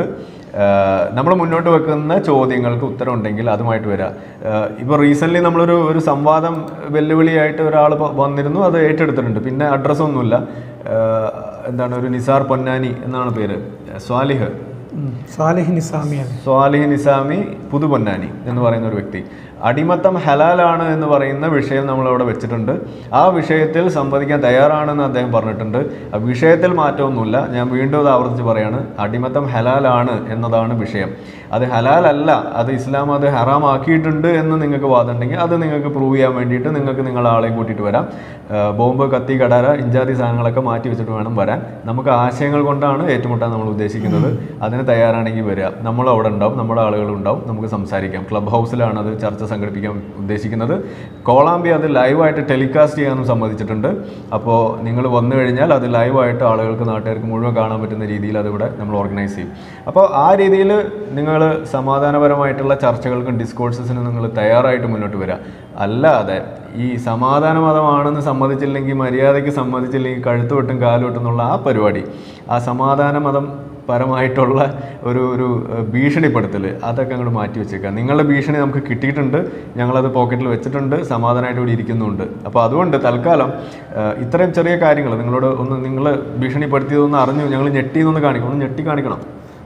നമ്മൾ മുന്നോട്ട് വെക്കുന്ന ചോദ്യങ്ങൾക്ക് ഉത്തരം ഉണ്ടെങ്കിൽ അതുമായിട്ട് വരാം ഇപ്പോൾ റീസെൻ്റ്ലി നമ്മളൊരു ഒരു സംവാദം വെല്ലുവിളിയായിട്ട് ഒരാൾ വന്നിരുന്നു അത് ഏറ്റെടുത്തിട്ടുണ്ട് പിന്നെ അഡ്രസ്സൊന്നുമില്ല ആഹ് എന്താണ് ഒരു നിസാർ പൊന്നാനി എന്നാണ് പേര് സ്വാലിഹ് ഉം. സാലിഹ് നിസാമിയാണ് സ്വാലിഹ് നിസാമി പുതുപൊന്നാനി എന്ന് പറയുന്ന ഒരു വ്യക്തി അടിമത്തം ഹലാലാണ് എന്ന് പറയുന്ന വിഷയം നമ്മളവിടെ വെച്ചിട്ടുണ്ട് ആ വിഷയത്തിൽ സംവദിക്കാൻ തയ്യാറാണെന്ന് അദ്ദേഹം പറഞ്ഞിട്ടുണ്ട് ആ വിഷയത്തിൽ മാറ്റമൊന്നുമില്ല ഞാൻ വീണ്ടും അത് ആവർത്തിച്ച് പറയാണ് അടിമത്തം ഹലാലാണ് എന്നതാണ് വിഷയം അത് ഹലാലല്ല അത് ഇസ്ലാം അത് ഹറാമാക്കിയിട്ടുണ്ട് എന്ന് നിങ്ങൾക്ക് വാദമുണ്ടെങ്കിൽ അത് നിങ്ങൾക്ക് പ്രൂവ് ചെയ്യാൻ വേണ്ടിയിട്ട് നിങ്ങൾക്ക് നിങ്ങളുടെ ആളെ കൂട്ടിയിട്ട് വരാം ആ, ബോംബ് കത്തി കടാര ഇഞ്ചാതി സാധനങ്ങളൊക്കെ മാറ്റി വെച്ചിട്ട് വേണം വരാൻ നമുക്ക് ആശയങ്ങൾ കൊണ്ടാണ് ഏറ്റുമുട്ടാൻ നമ്മൾ ഉദ്ദേശിക്കുന്നത് അതിന് തയ്യാറാണെങ്കിൽ വരിക നമ്മൾ അവിടെ ഉണ്ടാവും നമ്മുടെ ആളുകൾ ഉണ്ടാവും നമുക്ക് സംസാരിക്കാം ക്ലബ് ഹൗസിലാണ് അത് ചർച്ച സംഘടിപ്പിക്കാൻ ഉദ്ദേശിക്കുന്നത് കോളാമ്പി അത് ലൈവായിട്ട് ടെലികാസ്റ്റ് ചെയ്യാനും സമ്മതിച്ചിട്ടുണ്ട് അപ്പോൾ നിങ്ങൾ വന്നു കഴിഞ്ഞാൽ അത് ലൈവായിട്ട് ആളുകൾക്ക് നാട്ടുകാർക്ക് മുഴുവൻ കാണാൻ പറ്റുന്ന രീതിയിൽ അതിവിടെ നമ്മൾ ഓർഗനൈസ് ചെയ്യും അപ്പോൾ ആ രീതിയിൽ നിങ്ങൾ സമാധാനപരമായിട്ടുള്ള ചർച്ചകൾക്കും ഡിസ്കോഴ്സസിനും നിങ്ങൾ തയ്യാറായിട്ട് മുന്നോട്ട് വരിക അല്ലാതെ ഈ സമാധാന മതമാണെന്ന് സമ്മതിച്ചില്ലെങ്കിൽ മര്യാദയ്ക്ക് സമ്മതിച്ചില്ലെങ്കിൽ കഴുത്ത് വെട്ടും കാല് വെട്ടും എന്നുള്ള ആ പരിപാടി ആ സമാധാന മതം പരമായിട്ടുള്ള ഒരു ഒരു ഏഹ്, ഭീഷണിപ്പെടുത്തൽ അതൊക്കെ അങ്ങോട്ട് മാറ്റി വെച്ചേക്കാം നിങ്ങളുടെ ഭീഷണി നമുക്ക് കിട്ടിയിട്ടുണ്ട് ഞങ്ങളത് പോക്കറ്റിൽ വെച്ചിട്ടുണ്ട് സമാധാനമായിട്ട് ഇവിടെ ഇരിക്കുന്നുണ്ട് അപ്പോൾ അതുകൊണ്ട് തൽക്കാലം ഏഹ്, ഇത്രയും ചെറിയ കാര്യങ്ങൾ നിങ്ങളോട് ഒന്ന് നിങ്ങൾ ഭീഷണിപ്പെടുത്തിയതൊന്ന് അറിഞ്ഞു ഞങ്ങൾ ഞെട്ടിയെന്നൊന്ന് കാണിക്കണം ഒന്ന് ഞെട്ടി കാണിക്കണം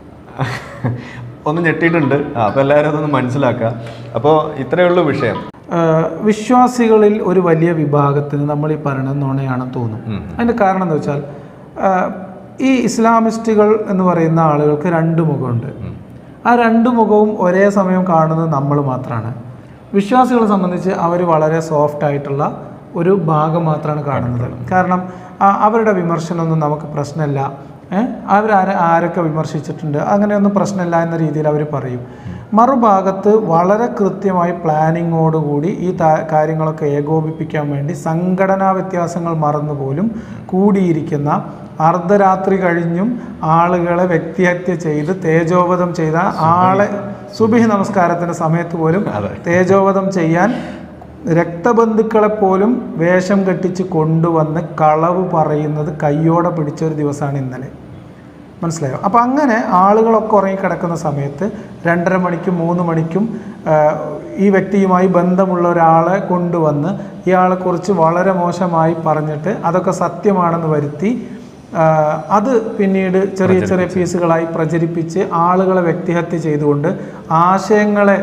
ഒന്ന് ഞെട്ടിയിട്ടുണ്ട് ആ അപ്പോൾ എല്ലാവരും അതൊന്ന് മനസ്സിലാക്കുക അപ്പോൾ ഇത്രയേ ഉള്ളൂ വിഷയം ആഹ് വിശ്വാസികളിൽ ഒരു വലിയ വിഭാഗത്തിന് നമ്മൾ ഈ പറയുന്നത് നുണയാണെന്ന് തോന്നും ഉം. അതിൻ്റെ കാരണം എന്താ വെച്ചാൽ ആഹ് ഈ ഇസ്ലാമിസ്റ്റുകൾ എന്ന് പറയുന്ന ആളുകൾക്ക് രണ്ട് മുഖമുണ്ട് ആ രണ്ട് മുഖവും ഒരേ സമയം കാണുന്നത് നമ്മൾ മാത്രമാണ് വിശ്വാസികളെ സംബന്ധിച്ച് അവർ വളരെ സോഫ്റ്റ് ആയിട്ടുള്ള ഒരു ഭാഗം മാത്രമാണ് കാണുന്നത് കാരണം ആ- അവരുടെ വിമർശനമൊന്നും നമുക്ക് പ്രശ്നമില്ല ഏഹ് അവർ ആരെ ആരൊക്കെ വിമർശിച്ചിട്ടുണ്ട് അങ്ങനെയൊന്നും പ്രശ്നമില്ല എന്ന രീതിയിൽ അവർ പറയും മറുഭാഗത്ത് വളരെ കൃത്യമായി പ്ലാനിങ്ങോടുകൂടി ഈ താ- കാര്യങ്ങളൊക്കെ ഏകോപിപ്പിക്കാൻ വേണ്ടി സംഘടനാ വ്യത്യാസങ്ങൾ മറന്നുപോലും കൂടിയിരിക്കുന്ന അർദ്ധരാത്രി കഴിഞ്ഞും ആളുകളെ വ്യക്തിഹത്യ ചെയ്ത് തേജോവധം ചെയ്ത ആളെ സുബിഹി നമസ്കാരത്തിൻ്റെ സമയത്ത് പോലും അതെ. തേജോവധം ചെയ്യാൻ രക്തബന്ധുക്കളെ പോലും വേഷം കെട്ടിച്ച് കൊണ്ടുവന്ന് കളവ് പറയുന്നത് കയ്യോടെ പിടിച്ചൊരു ദിവസമാണ് ഇന്നലെ മനസ്സിലായോ അപ്പോൾ അങ്ങനെ ആളുകളൊക്കെ ഉറങ്ങിക്കിടക്കുന്ന സമയത്ത് രണ്ടര മണിക്കും മൂന്ന് മണിക്കും ആ, ഈ വ്യക്തിയുമായി ബന്ധമുള്ള ഒരാളെ കൊണ്ടുവന്ന് ഇയാളെക്കുറിച്ച് വളരെ മോശമായി പറഞ്ഞിട്ട് അതൊക്കെ സത്യമാണെന്ന് വരുത്തി ആ, അത് പിന്നീട് ചെറിയ ചെറിയ പീസുകളായി പ്രചരിപ്പിച്ച് ആളുകളെ വ്യക്തിഹത്യ ചെയ്തുകൊണ്ട് ആശയങ്ങളെ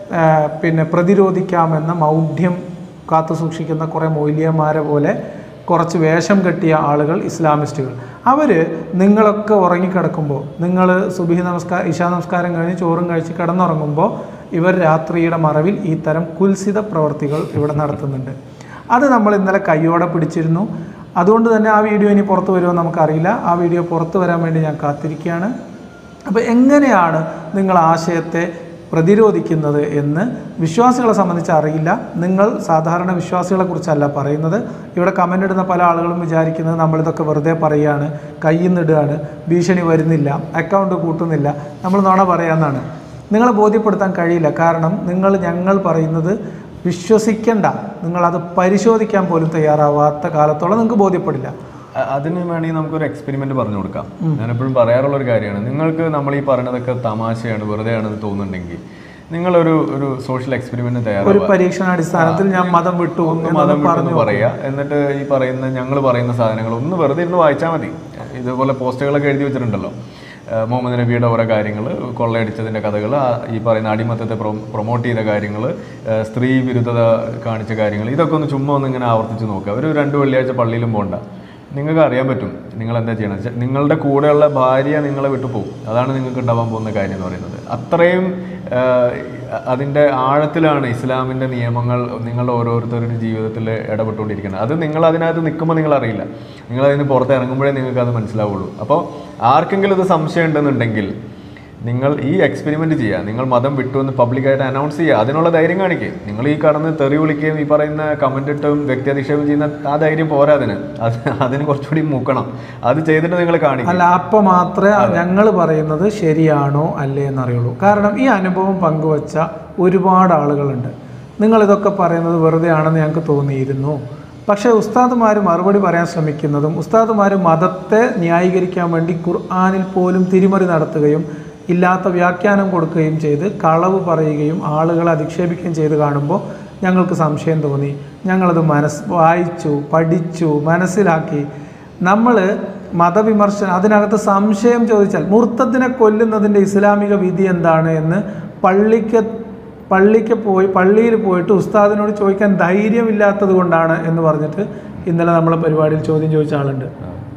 ആ, പിന്നെ പ്രതിരോധിക്കാമെന്ന മൗഢ്യം കാത്തു സൂക്ഷിക്കുന്ന കുറേ മൗല്യന്മാരെ പോലെ കുറച്ച് വേഷം കെട്ടിയ ആളുകൾ ഇസ്ലാമിസ്റ്റുകൾ അവർ നിങ്ങളൊക്കെ ഉറങ്ങിക്കിടക്കുമ്പോൾ നിങ്ങൾ സുബിഹി നമസ്കാരം ഇശാ നമസ്കാരം കഴിഞ്ഞ് ചോറും കഴിച്ച് കിടന്നുറങ്ങുമ്പോൾ ഇവർ രാത്രിയുടെ മറവിൽ ഈ തരം കുൽസിത പ്രവർത്തികൾ ഇവിടെ നടത്തുന്നുണ്ട് അത് നമ്മൾ ഇന്നലെ കയ്യോടെ പിടിച്ചിരുന്നു അതുകൊണ്ട് തന്നെ ആ വീഡിയോ ഇനി പുറത്ത് വരുമോ നമുക്കറിയില്ല ആ വീഡിയോ പുറത്ത് വരാൻ വേണ്ടി ഞാൻ കാത്തിരിക്കുകയാണ് അപ്പോൾ എങ്ങനെയാണ് നിങ്ങൾ ആശയത്തെ പ്രതിരോധിക്കുന്നത് എന്ന് വിശ്വാസികളെ സംബന്ധിച്ച് അറിയില്ല നിങ്ങൾ സാധാരണ വിശ്വാസികളെ കുറിച്ചല്ല പറയുന്നത് ഇവിടെ കമൻ്റ് ഇടുന്ന പല ആളുകളും വിചാരിക്കുന്നത് നമ്മളിതൊക്കെ വെറുതെ പറയുകയാണ് കയ്യിൽ നിന്നിടുകയാണ് ഭീഷണി വരുന്നില്ല അക്കൗണ്ട് കൂട്ടുന്നില്ല നമ്മൾ നുണ പറയാമെന്നാണ് നിങ്ങളെ ബോധ്യപ്പെടുത്താൻ കഴിയില്ല കാരണം നിങ്ങൾ ഞങ്ങൾ പറയുന്നത് വിശ്വസിക്കേണ്ട നിങ്ങളത് പരിശോധിക്കാൻ പോലും തയ്യാറാവാത്ത കാലത്തോളം നിങ്ങൾക്ക് ബോധ്യപ്പെടില്ല അ- അതിന് വേണമെങ്കിൽ നമുക്കൊരു എക്സ്പെരിമെന്റ് പറഞ്ഞു കൊടുക്കാം ഞാൻ എപ്പോഴും പറയാറുള്ള ഒരു കാര്യമാണ് നിങ്ങൾക്ക് നമ്മൾ ഈ പറയുന്നതൊക്കെ തമാശയാണ് വെറുതെയാണെന്ന് തോന്നുന്നുണ്ടെങ്കിൽ നിങ്ങളൊരു ഒരു സോഷ്യൽ എക്സ്പെരിമെന്റ് ഒരു തയ്യാറാവുക പരീക്ഷണാടിസ്ഥാനത്തിൽ ഞാൻ മതം വിട്ടു ഒന്ന് എന്നൊന്ന് മതം പറഞ്ഞു വിട്ടെന്ന് പറയാ എന്നിട്ട് ഈ പറയുന്ന ഞങ്ങൾ പറയുന്ന സാധനങ്ങൾ ഒന്ന് വെറുതെ ഇരുന്ന് വായിച്ചാൽ മതി ഇതുപോലെ പോസ്റ്റുകളൊക്കെ എഴുതി വെച്ചിട്ടുണ്ടല്ലോ ഏഹ് മുഹമ്മദ് നബിയുടെ ഓരോ കാര്യങ്ങൾ കൊള്ളയടിച്ചതിൻ്റെ കഥകൾ ഈ പറയുന്ന അടിമത്തത്തെ പ്രൊമോട്ട് ചെയ്ത കാര്യങ്ങൾ സ്ത്രീ വിരുദ്ധത കാണിച്ച കാര്യങ്ങൾ ഇതൊക്കെ ഒന്ന് ചുമ്മാ ഒന്ന് ഇങ്ങനെ ആവർത്തിച്ച് നോക്കുക ഒരു രണ്ട് വെള്ളിയാഴ്ച പള്ളിയിലും പോകണ്ട നിങ്ങൾക്ക് അറിയാൻ പറ്റും നിങ്ങൾ എന്താ ചെയ്യണം വെച്ചാൽ നിങ്ങളുടെ കൂടെയുള്ള ഭാര്യ നിങ്ങളെ വിട്ടു പോകും അതാണ് നിങ്ങൾക്ക് ഉണ്ടാവാൻ പോകുന്ന കാര്യം എന്ന് പറയുന്നത് അത്രയും ആഹ്, അതിൻ്റെ ആഴത്തിലാണ് ഇസ്ലാമിൻ്റെ നിയമങ്ങൾ നിങ്ങളുടെ ഓരോരുത്തരുടെ ജീവിതത്തിൽ ഇടപെട്ടുകൊണ്ടിരിക്കുന്നത് അത് നിങ്ങൾ അതിനകത്ത് നിൽക്കുമ്പോൾ നിങ്ങൾ അറിയില്ല നിങ്ങൾ അതിന് പുറത്ത് ഇറങ്ങുമ്പോഴേ നിങ്ങൾക്ക് അത് മനസ്സിലാവുള്ളൂ അപ്പോൾ ആർക്കെങ്കിലും ഇത് സംശയം ഉണ്ടെന്നുണ്ടെങ്കിൽ നിങ്ങൾ ഈ എക്സ്പെരിമെന്റ് ചെയ്യുക നിങ്ങൾ മതം വിട്ടു എന്ന് പബ്ലിക്കായിട്ട് അനൗൺസ് ചെയ്യുക അതിനുള്ള ധൈര്യം കാണിക്കുക നിങ്ങൾ ഈ കടന്ന് തെറി വിളിക്കുകയും ഈ പറയുന്ന കമന്റ് ഇട്ടും വ്യക്തിയധിക്ഷേപം ചെയ്യുന്ന ആ ധൈര്യം പോരാ അതിന് അത് അതിന് കുറച്ചുകൂടി മൂക്കണം അത് ചെയ്തിട്ട് നിങ്ങൾ കാണിക്കുക അല്ല അപ്പം മാത്രമേ ഞങ്ങൾ പറയുന്നത് ശരിയാണോ അല്ലേ എന്നറിയുള്ളൂ കാരണം ഈ അനുഭവം പങ്കുവച്ച ഒരുപാട് ആളുകളുണ്ട് നിങ്ങളിതൊക്കെ പറയുന്നത് വെറുതെ ആണെന്ന് ഞങ്ങൾക്ക് തോന്നിയിരുന്നു പക്ഷേ ഉസ്താദുമാർ മറുപടി പറയാൻ ശ്രമിക്കുന്നതും ഉസ്താദുമാർ മതത്തെ ന്യായീകരിക്കാൻ വേണ്ടി ഖുർആാനിൽ പോലും തിരിമറി നടത്തുകയും ഇല്ലാത്ത വ്യാഖ്യാനം കൊടുക്കുകയും ചെയ്ത് കളവ് പറയുകയും ആളുകളെ അധിക്ഷേപിക്കുകയും ചെയ്ത് കാണുമ്പോൾ ഞങ്ങൾക്ക് സംശയം തോന്നി ഞങ്ങളത് മനസ് വായിച്ചു പഠിച്ചു മനസ്സിലാക്കി നമ്മൾ മതവിമർശനം അതിനകത്ത് സംശയം ചോദിച്ചാൽ മുർത്തത്തിനെ കൊല്ലുന്നതിൻ്റെ ഇസ്ലാമിക വിധി എന്താണ് എന്ന് പള്ളിക്ക് പള്ളിക്ക് പോയി പള്ളിയിൽ പോയിട്ട് ഉസ്താദിനോട് ചോദിക്കാൻ ധൈര്യമില്ലാത്തത് കൊണ്ടാണ് എന്ന് പറഞ്ഞിട്ട് ഇന്നലെ നമ്മളെ പരിപാടിയിൽ ചോദ്യം ചോദിച്ച ആളുണ്ട്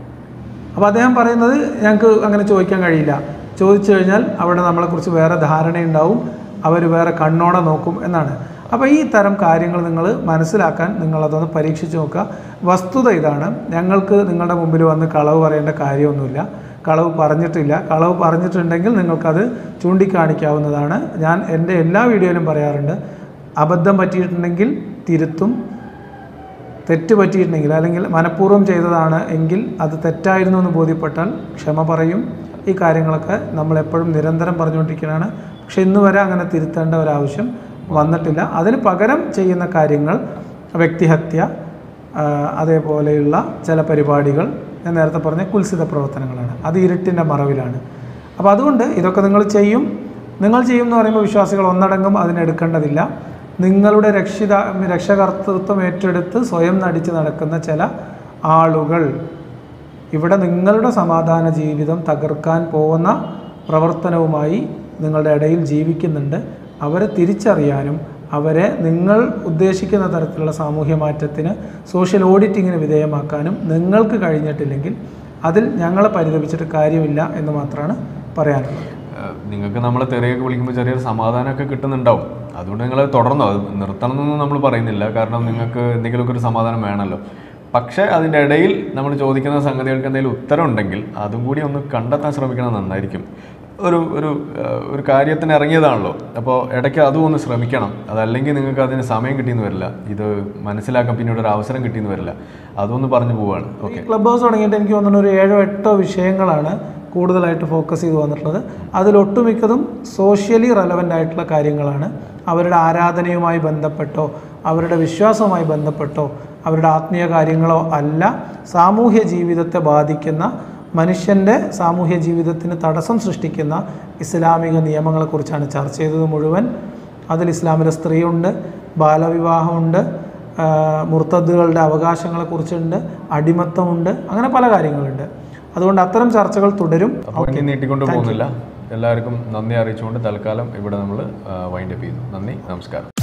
അപ്പോൾ അദ്ദേഹം പറയുന്നത് ഞങ്ങൾക്ക് അങ്ങനെ ചോദിക്കാൻ കഴിയില്ല ചോദിച്ചു കഴിഞ്ഞാൽ അവിടെ നമ്മളെക്കുറിച്ച് വേറെ ധാരണയുണ്ടാവും അവർ വേറെ കണ്ണോടെ നോക്കും എന്നാണ് അപ്പോൾ ഈ തരം കാര്യങ്ങൾ നിങ്ങൾ മനസ്സിലാക്കാൻ നിങ്ങളതൊന്ന് പരീക്ഷിച്ച് നോക്കുക വസ്തുത ഇതാണ് ഞങ്ങൾക്ക് നിങ്ങളുടെ മുമ്പിൽ വന്ന് കളവ് പറയേണ്ട കാര്യമൊന്നുമില്ല കളവ് പറഞ്ഞിട്ടില്ല കളവ് പറഞ്ഞിട്ടുണ്ടെങ്കിൽ നിങ്ങൾക്കത് ചൂണ്ടിക്കാണിക്കാവുന്നതാണ് ഞാൻ എൻ്റെ എല്ലാ വീഡിയോയിലും പറയാറുണ്ട് അബദ്ധം പറ്റിയിട്ടുണ്ടെങ്കിൽ തിരുത്തും തെറ്റ് പറ്റിയിട്ടുണ്ടെങ്കിൽ അല്ലെങ്കിൽ മനഃപൂർവ്വം ചെയ്തതാണ് എങ്കിൽ അത് തെറ്റായിരുന്നു എന്ന് ബോധ്യപ്പെട്ടാൽ ക്ഷമ പറയും ഈ കാര്യങ്ങളൊക്കെ നമ്മൾ എപ്പോഴും നിരന്തരം പറഞ്ഞുകൊണ്ടിരിക്കുന്നതാണ് പക്ഷെ ഇന്ന് വരെ അങ്ങനെ തിരുത്തേണ്ട ഒരാവശ്യം വന്നിട്ടില്ല അതിന് പകരം ചെയ്യുന്ന കാര്യങ്ങൾ വ്യക്തിഹത്യ ആ, അതേപോലെയുള്ള ചില പരിപാടികൾ ഞാൻ നേരത്തെ പറഞ്ഞ കുൽസിത പ്രവർത്തനങ്ങളാണ് അത് ഇരുട്ടിൻ്റെ മറവിലാണ് അപ്പോൾ അതുകൊണ്ട് ഇതൊക്കെ നിങ്ങൾ ചെയ്യും നിങ്ങൾ ചെയ്യും എന്ന് പറയുമ്പോൾ വിശ്വാസികൾ ഒന്നടങ്കം അതിനെടുക്കേണ്ടതില്ല നിങ്ങളുടെ രക്ഷിത രക്ഷകർത്തൃത്വം ഏറ്റെടുത്ത് സ്വയം നടിച്ച് നടക്കുന്ന ചില ആളുകൾ ഇവിടെ നിങ്ങളുടെ സമാധാന ജീവിതം തകർക്കാൻ പോകുന്ന പ്രവർത്തനവുമായി നിങ്ങളുടെ ഇടയിൽ ജീവിക്കുന്നുണ്ട് അവരെ തിരിച്ചറിയാനും അവരെ നിങ്ങൾ ഉദ്ദേശിക്കുന്ന തരത്തിലുള്ള സാമൂഹ്യ മാറ്റത്തിന് സോഷ്യൽ ഓഡിറ്റിങ്ങിന് വിധേയമാക്കാനും നിങ്ങൾക്ക് കഴിഞ്ഞിട്ടില്ലെങ്കിൽ അതിൽ ഞങ്ങളെ പരിതപിച്ചിട്ട് കാര്യമില്ല എന്ന് മാത്രമാണ് പറയാനുള്ളത് ഏഹ് നിങ്ങൾക്ക് നമ്മളെ തെറിയൊക്കെ വിളിക്കുമ്പോൾ ചെറിയൊരു സമാധാനമൊക്കെ കിട്ടുന്നുണ്ടാവും അതുകൊണ്ട് നിങ്ങൾ തുടർന്നോ അത് നിർത്തണം എന്നൊന്നും നമ്മൾ പറയുന്നില്ല കാരണം നിങ്ങൾക്ക് എന്തെങ്കിലുമൊക്കെ ഒരു സമാധാനം വേണമല്ലോ പക്ഷേ അതിൻ്റെ ഇടയിൽ നമ്മൾ ചോദിക്കുന്ന സംഗതികൾക്ക് എന്തെങ്കിലും ഉത്തരം ഉണ്ടെങ്കിൽ അതും കൂടി ഒന്ന് കണ്ടെത്താൻ ശ്രമിക്കണം നന്നായിരിക്കും ഒരു ഒരു ഏഹ് ഒരു കാര്യത്തിന് ഇറങ്ങിയതാണല്ലോ അപ്പോൾ ഇടയ്ക്ക് അതും ഒന്ന് ശ്രമിക്കണം അതല്ലെങ്കിൽ നിങ്ങൾക്ക് അതിന് സമയം കിട്ടിയെന്ന് വരില്ല ഇത് മനസ്സിലാക്കാൻ പിന്നീട് ഒരു അവസരം കിട്ടിയെന്ന് വരില്ല അതൊന്ന് പറഞ്ഞു പോവാണ് ഓക്കെ ക്ലബ് ഹൗസ് തുടങ്ങിയിട്ട് എനിക്ക് തോന്നുന്നു ഒരു ഏഴോ എട്ടോ വിഷയങ്ങളാണ് കൂടുതലായിട്ട് ഫോക്കസ് ചെയ്ത് വന്നിട്ടുള്ളത് അതിലൊട്ടുമിക്കതും സോഷ്യലി റെലവൻ്റ് ആയിട്ടുള്ള കാര്യങ്ങളാണ് അവരുടെ ആരാധനയുമായി ബന്ധപ്പെട്ടോ അവരുടെ വിശ്വാസവുമായി ബന്ധപ്പെട്ടോ അവരുടെ ആത്മീയ കാര്യങ്ങളോ അല്ല സാമൂഹ്യ ജീവിതത്തെ ബാധിക്കുന്ന മനുഷ്യൻ്റെ സാമൂഹ്യ ജീവിതത്തിന് തടസ്സം സൃഷ്ടിക്കുന്ന ഇസ്ലാമിക നിയമങ്ങളെക്കുറിച്ചാണ് ചർച്ച ചെയ്തത് മുഴുവൻ അതിൽ ഇസ്ലാമിലെ സ്ത്രീയുണ്ട് ബാലവിവാഹമുണ്ട് ആ, മുർത്തദ്ദുകളുടെ അവകാശങ്ങളെക്കുറിച്ചുണ്ട് അടിമത്തമുണ്ട് അങ്ങനെ പല കാര്യങ്ങളുണ്ട് അതുകൊണ്ട് അത്തരം ചർച്ചകൾ തുടരും അപ്പോൾ ഇനി നീട്ടിക്കൊണ്ട് പോകുന്നില്ല എല്ലാവർക്കും നന്ദി അറിയിച്ചുകൊണ്ട് തൽക്കാലം ഇവിടെ നമ്മൾ വൈൻഡപ്പ് ചെയ്യുന്നു നന്ദി നമസ്കാരം